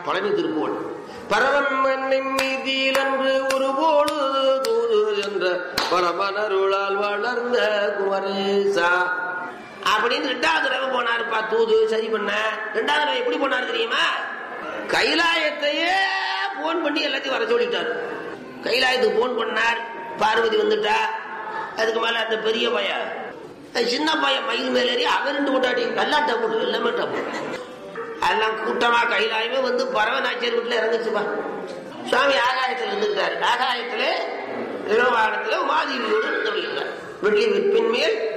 பழனி திருப்புவன் பரவன் மண்ணின் மீதியில் அன்று ஒரு போடு தூது என்ற பரமனருளால் வளர்ந்த குமரேசா அப்படின்னு ரெண்டாவது தடவை போனாருப்பா தூது சரி பண்ண ரெண்டாவது தடவை எப்படி போனாரு தெரியுமா கைலாயத்தையே போன் பண்ணி எல்லாத்தையும் வர சொல்லிட்டாரு கைலாயத்துக்கு போன் பண்ணார் பார்வதி வந்துட்டா அதுக்கு மேல அந்த பெரிய பையன் அது சின்ன பையன் மயில் மேல ஏறி அவன் ரெண்டு கொண்டாடி நல்லா டப்பு எல்லாமே டப்பு அதெல்லாம் கூட்டமா கைலாயமே வந்து பரவநாச்சியர் வீட்டுல இறங்குச்சுப்பா சுவாமி ஆகாயத்தில் இருந்துட்டாரு ஆகாயத்துல நிலவாகனத்துல உமாதேவியோடு இருந்தவர்கள் வெள்ளி விற்பின் மேல்